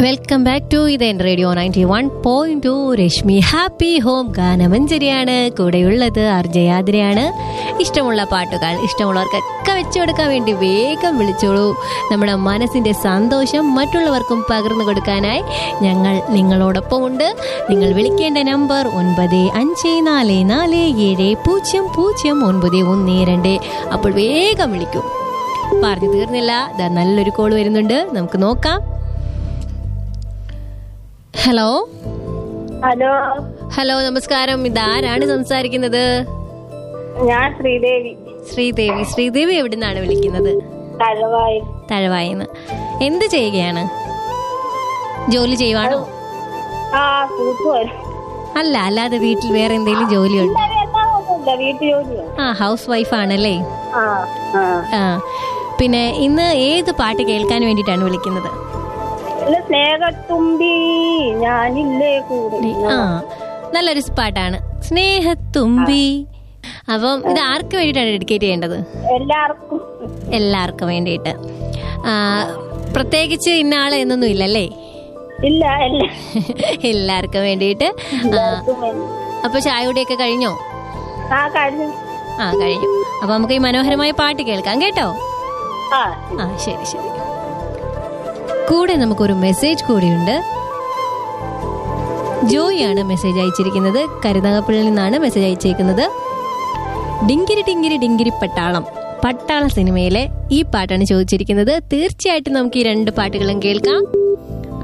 welcome back to ഇതേൻ radio ninety one point two Rashmi happy home ഗാനമഞ്ജരിയാണ് കൂടെയുള്ളത് അർജയാദ്രയാണ് ഇഷ്ടമുള്ള പാട്ടുകൾ ഇഷ്ടമുള്ളവർക്കൊക്കെ വെച്ചു കൊടുക്കാൻ വേണ്ടി വേഗം വിളിച്ചോളൂ നമ്മുടെ മനസ്സിന്റെ സന്തോഷം മറ്റുള്ളവർക്കും പകർന്നു കൊടുക്കാനായി ഞങ്ങൾ നിങ്ങളോടൊപ്പം ഉണ്ട് നിങ്ങൾ വിളിക്കേണ്ട നമ്പർ ഒൻപത് അഞ്ച് നാല് നാല് ഏഴ് പൂജ്യം പൂജ്യം ഒൻപത് ഒന്ന് രണ്ട് അപ്പോൾ വേഗം വിളിക്കൂ പറഞ്ഞു തീർന്നില്ല ദാ നല്ലൊരു കോൾ വരുന്നുണ്ട് നമുക്ക് നോക്കാം ഹലോ ഹലോ ഹലോ നമസ്കാരം ഇതാരാണ് സംസാരിക്കുന്നത് ഞാൻ ശ്രീദേവി ശ്രീദേവി ശ്രീദേവി എവിടെ നിന്നാണ് വിളിക്കുന്നത് തഴവായി തഴവായിന്ന് എന്ത് ചെയ്യുകയാണ് ജോലി ചെയ്യുവാണോ ആ കൂട്ടുവരും അല്ല അല്ലാതെ വീട്ടിൽ വേറെ എന്തെങ്കിലും ജോലിയുണ്ട് ഒന്നുമില്ല വീട്ടു ജോലിയോ ആ ഹൗസ് വൈഫ് ആണല്ലേ ആ ആ ആ പിന്നെ ഇന്ന് ഏത് പാട്ട് കേൾക്കാൻ വേണ്ടിയിട്ടാണ് വിളിക്കുന്നത് ഇല്ല, സ്നേഹത്തുമ്പി ഞാനില്ലേ കൂടെ ആ നല്ലൊരു പാട്ടാണ് സ്നേഹത്തുമ്പി അപ്പം ഇത് ആർക്ക് വേണ്ടിയിട്ടാണ് ഡെഡിക്കേറ്റ് ചെയ്യേണ്ടത് എല്ലാവർക്കും എല്ലാവർക്കും വേണ്ടിയിട്ട് ആ, പ്രത്യേകിച്ച് ഇന്ന ആള് എന്നൊന്നും ഇല്ലല്ലേ ഇല്ല ഇല്ല എല്ലാവർക്കും വേണ്ടിയിട്ട് ആ, അപ്പൊ ചായയുടെയൊക്കെ കഴിഞ്ഞോ ആ കഴിഞ്ഞു ആ കഴിഞ്ഞു അപ്പൊ നമുക്ക് ഈ മനോഹരമായ പാട്ട് കേൾക്കാം കേട്ടോ ആ ആ ശരി ശരി കൂടെ നമുക്കൊരു മെസ്സേജ് കൂടിയുണ്ട് ജോയിയാണ് മെസ്സേജ് അയച്ചിരിക്കുന്നത് കരുനാഗപ്പള്ളിയിൽ നിന്നാണ് മെസ്സേജ് അയച്ചിരിക്കുന്നത് ഡിങ്കിരി ഡിങ്കിരി ഡിങ്കിരി പട്ടാളം പട്ടാള സിനിമയിലെ ഈ പാട്ടാണ് ചോദിച്ചിരിക്കുന്നത് തീർച്ചയായിട്ടും നമുക്ക് ഈ രണ്ട് പാട്ടുകളും കേൾക്കാം